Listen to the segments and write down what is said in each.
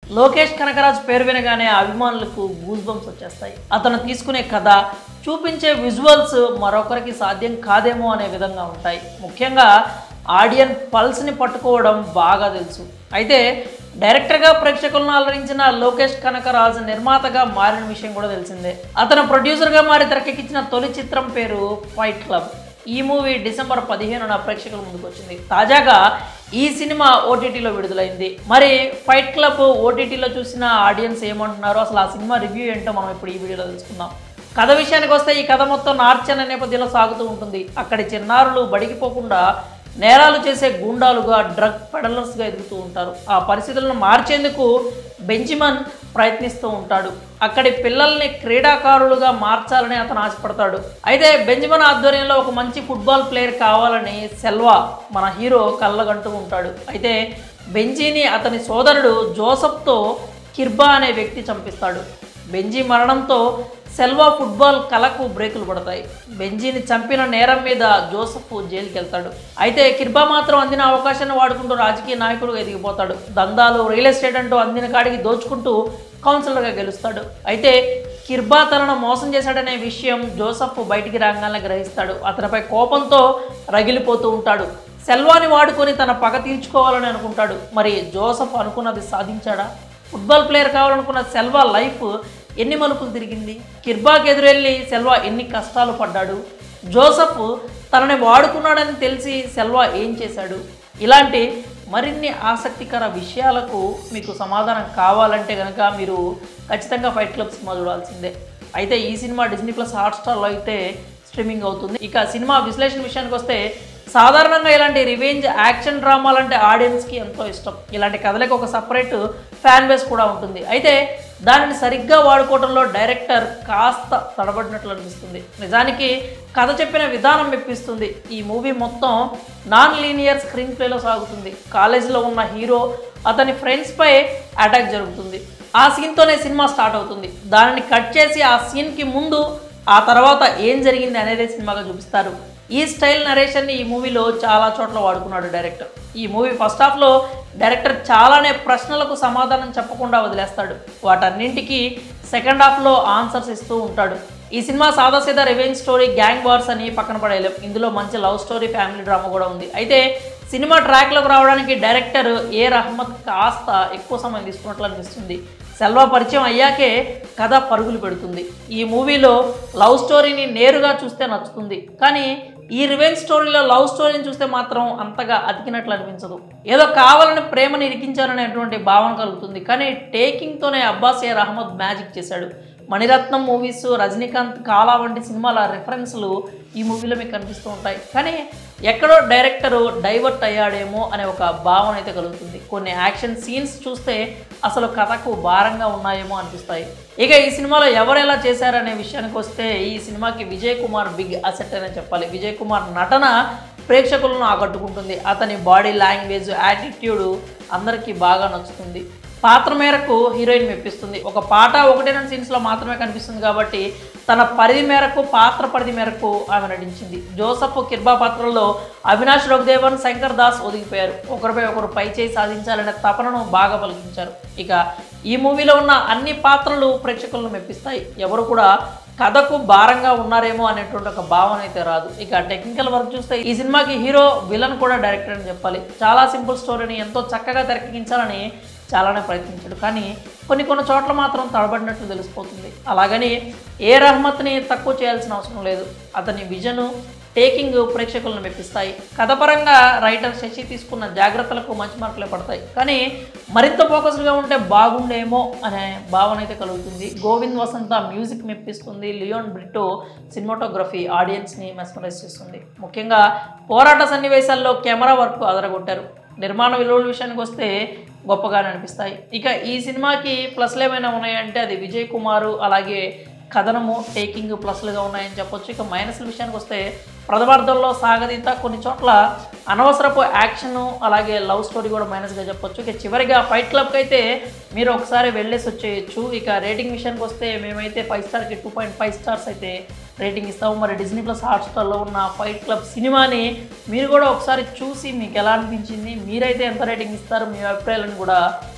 లోకేష్ కనకరాజ్ పేరు వినగానే అభిమానులకు గూస్ బంప్స్ వచ్చేస్తాయి అతను తీసుకునే కథ చూపించే విజువల్స్ మరొకరికి సాధ్యం కాదేమో అనే విధంగా ఉంటాయి ముఖ్యంగా ఆడియన్ పల్స్ని పట్టుకోవడం బాగా తెలుసు అయితే డైరెక్టర్గా ప్రేక్షకులను అలరించిన లోకేష్ కనకరాజ్ నిర్మాతగా మారిన విషయం కూడా తెలిసిందే అతను ప్రొడ్యూసర్గా మారి తెరకెక్కించిన తొలి చిత్రం పేరు ఫైట్ క్లబ్ ఈ మూవీ డిసెంబర్ పదిహేనున ప్రేక్షకుల ముందుకు వచ్చింది తాజాగా ఈ సినిమా ఓటీటీలో విడుదలైంది మరి ఫైట్ క్లబ్ ఓటీటీలో చూసిన ఆడియన్స్ ఏమంటున్నారో అసలు ఆ సినిమా రివ్యూ ఏంటో మనం ఇప్పుడు ఈ వీడియోలో తెలుసుకుందాం కథ విషయానికి వస్తే ఈ కథ మొత్తం నార్చ్ అనే నేపథ్యంలో సాగుతూ ఉంటుంది అక్కడి చిన్నారులు బడిగిపోకుండా నేరాలు చేసే గూండాలుగా డ్రగ్ పెడలర్స్గా ఎదుగుతూ ఉంటారు ఆ పరిస్థితులను మార్చేందుకు బెంజిమన్ ప్రయత్నిస్తూ ఉంటాడు అక్కడి పిల్లల్ని క్రీడాకారులుగా మార్చాలని అతను ఆశపడతాడు అయితే బెంజమిన్ ఆధ్వర్యంలో ఒక మంచి ఫుట్బాల్ ప్లేయర్ కావాలని సెల్వా మన హీరో కళ్ళగంటూ ఉంటాడు అయితే బెంజీని అతని సోదరుడు జోసఫ్తో కిర్బా అనే వ్యక్తి చంపిస్తాడు బెంజీ మరణంతో సెల్వా ఫుట్బాల్ కళకు బ్రేకులు పడతాయి బెంజీని చంపిన నేరం మీద జోసఫ్ జైలుకి వెళ్తాడు అయితే కిర్బా మాత్రం అందిన అవకాశాన్ని వాడుకుంటూ రాజకీయ నాయకుడుగా ఎదిగిపోతాడు దందాలు రియల్ ఎస్టేట్ అంటూ అందిన కాడికి దోచుకుంటూ కౌన్సిలర్గా గెలుస్తాడు అయితే కిర్బా తనను మోసం చేశాడనే విషయం జోసఫ్ బయటికి రాగానే గ్రహిస్తాడు అతనిపై కోపంతో రగిలిపోతూ ఉంటాడు సెల్వాని వాడుకొని తన పగ తీర్చుకోవాలని అనుకుంటాడు మరి జోసఫ్ అనుకున్నది సాధించాడా ఫుట్బాల్ ప్లేయర్ కావాలనుకున్న సెల్వా లైఫ్ ఎన్ని మలుపులు తిరిగింది కిర్బాకి ఎదురెళ్ళి సెల్వా ఎన్ని కష్టాలు పడ్డాడు జోసఫ్ తనని వాడుకున్నాడని తెలిసి సెల్వా ఏం చేశాడు ఇలాంటి మరిన్ని ఆసక్తికర విషయాలకు మీకు సమాధానం కావాలంటే కనుక మీరు ఖచ్చితంగా ఫైట్ క్లబ్ సినిమా చూడాల్సిందే అయితే ఈ సినిమా డిజ్నీ ప్లస్ హాట్స్టార్లో అయితే స్ట్రీమింగ్ అవుతుంది ఇక సినిమా విశ్లేషణ విషయానికి వస్తే సాధారణంగా ఇలాంటి రివెంజ్ యాక్షన్ డ్రామాలు అంటే ఆడియన్స్కి ఎంతో ఇష్టం ఇలాంటి కథలకు ఒక సపరేట్ ఫ్యాన్ బేస్ కూడా ఉంటుంది అయితే దానిని సరిగ్గా వాడుకోవడంలో డైరెక్టర్ కాస్త తడబడినట్లు అనిపిస్తుంది నిజానికి కథ చెప్పిన విధానం మెప్పిస్తుంది ఈ మూవీ మొత్తం నాన్ లీనియర్ స్క్రీన్ ప్లేలో సాగుతుంది కాలేజీలో ఉన్న హీరో అతని ఫ్రెండ్స్పై అటాక్ జరుగుతుంది ఆ సీన్తోనే సినిమా స్టార్ట్ అవుతుంది దానిని కట్ చేసి ఆ సీన్కి ముందు ఆ తర్వాత ఏం జరిగింది అనేది సినిమాగా చూపిస్తారు ఈ స్టైల్ నరేషన్ని ఈ మూవీలో చాలా చోట్ల వాడుకున్నాడు డైరెక్టర్ ఈ మూవీ ఫస్ట్ హాఫ్లో డైరెక్టర్ చాలానే ప్రశ్నలకు సమాధానం చెప్పకుండా వదిలేస్తాడు వాటన్నింటికి సెకండ్ హాఫ్లో ఆన్సర్స్ ఇస్తూ ఉంటాడు ఈ సినిమా సాదాసీదా రివెంజ్ స్టోరీ గ్యాంగ్ వార్స్ అని పక్కన పడేయలేం ఇందులో మంచి లవ్ స్టోరీ ఫ్యామిలీ డ్రామా కూడా ఉంది అయితే సినిమా ట్రాక్లోకి రావడానికి డైరెక్టర్ ఏ రహ్మత్ కాస్త ఎక్కువ సమయం తీసుకున్నట్లు అనిపిస్తుంది సెల్వా పరిచయం అయ్యాకే కథ పరుగులు పెడుతుంది ఈ మూవీలో లవ్ స్టోరీని నేరుగా చూస్తే నచ్చుతుంది కానీ ఈ రివెంజ్ స్టోరీలో లవ్ స్టోరీని చూస్తే మాత్రం అంతగా అతికినట్లు అనిపించదు ఏదో కావాలని ప్రేమని ఇరికించారనేటువంటి భావన కలుగుతుంది కానీ టేకింగ్తోనే అబ్బాస్ ఏ రహమద్ మ్యాజిక్ చేశాడు మణిరత్నం మూవీస్ రజనీకాంత్ కాలా వంటి సినిమాల రెఫరెన్స్లు ఈ మూవీలో మీకు కనిపిస్తూ ఉంటాయి కానీ ఎక్కడో డైరెక్టరు డైవర్ట్ అయ్యాడేమో అనే ఒక భావన అయితే కలుగుతుంది కొన్ని యాక్షన్ సీన్స్ చూస్తే అసలు కథకు భారంగా ఉన్నాయేమో అనిపిస్తాయి ఇక ఈ సినిమాలో ఎవరు ఎలా చేశారనే విషయానికి వస్తే ఈ సినిమాకి విజయ్ కుమార్ బిగ్ అసెట్ అనే చెప్పాలి విజయ్ కుమార్ నటన ప్రేక్షకులను ఆకట్టుకుంటుంది అతని బాడీ లాంగ్వేజ్ యాటిట్యూడ్ అందరికీ బాగా నచ్చుతుంది పాత్ర మేరకు హీరోయిన్ మెప్పిస్తుంది ఒక పాట ఒకటే రెండు సీన్స్లో మాత్రమే కనిపిస్తుంది కాబట్టి తన పరిధి మేరకు పాత్ర పరిధి మేరకు ఆమె నటించింది జోసఫ్ కిర్బా పాత్రలో అవినాష్ రఘుదేవన్ శంకర్ దాస్ ఒదిగిపోయారు ఒకరిపై ఒకరు పై చేయి సాధించాలనే తపనను బాగా పలికించారు ఇక ఈ మూవీలో ఉన్న అన్ని పాత్రలు ప్రేక్షకులను మెప్పిస్తాయి ఎవరు కూడా కథకు భారంగా ఉన్నారేమో అనేటువంటి ఒక భావన అయితే రాదు ఇక టెక్నికల్ వర్క్ చూస్తే ఈ సినిమాకి హీరో విలన్ కూడా డైరెక్టర్ అని చెప్పాలి చాలా సింపుల్ స్టోరీని ఎంతో చక్కగా తెరకెక్కించాలని చాలానే ప్రయత్నించాడు కానీ కొన్ని కొన్ని చోట్ల మాత్రం తడబడినట్లు తెలిసిపోతుంది అలాగని ఏ రహమత్ని తక్కువ చేయాల్సిన అవసరం లేదు అతని విజను టేకింగ్ ప్రేక్షకులను మెప్పిస్తాయి కథపరంగా రైటర్ శశి తీసుకున్న జాగ్రత్తలకు మంచి మార్కులే పడతాయి కానీ మరింత ఫోకస్డ్గా ఉంటే బాగుండేమో అనే భావన అయితే కలుగుతుంది గోవింద్ వసంత మ్యూజిక్ మెప్పిస్తుంది లియోన్ బ్రిటో సినిమాటోగ్రఫీ ఆడియన్స్ని మెస్మరైజ్ చేస్తుంది ముఖ్యంగా పోరాట సన్నివేశాల్లో కెమెరా వర్క్ అదరగొట్టారు నిర్మాణ విలువల విషయానికి వస్తే గొప్పగానే అనిపిస్తాయి ఇక ఈ సినిమాకి ప్లస్లు ఏమైనా ఉన్నాయంటే అది విజయ్ కుమారు అలాగే కథనము టేకింగ్ ప్లస్లుగా ఉన్నాయని చెప్పొచ్చు ఇక మైనస్ల విషయానికి వస్తే ప్రథమార్థంలో సాగదీత కొన్ని చోట్ల అనవసరపు యాక్షన్ అలాగే లవ్ స్టోరీ కూడా మైనస్గా చెప్పొచ్చు ఇక చివరిగా ఫైట్ క్లబ్కి అయితే మీరు ఒకసారి వెళ్ళేసి వచ్చేయచ్చు ఇక రేటింగ్ విషయానికి వస్తే మేమైతే ఫైవ్ స్టార్కి టూ పాయింట్ ఫైవ్ స్టార్స్ అయితే రేటింగ్ ఇస్తాము మరి డిజ్నీ ప్లస్ హాట్స్టార్లో ఉన్న ఫైట్ క్లబ్ సినిమాని మీరు కూడా ఒకసారి చూసి మీకు ఎలా అనిపించింది మీరైతే ఎంత రేటింగ్ ఇస్తారు మీ అభిప్రాయాలను కూడా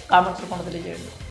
కామెంట్స్ రూపంలో తెలియజేయండి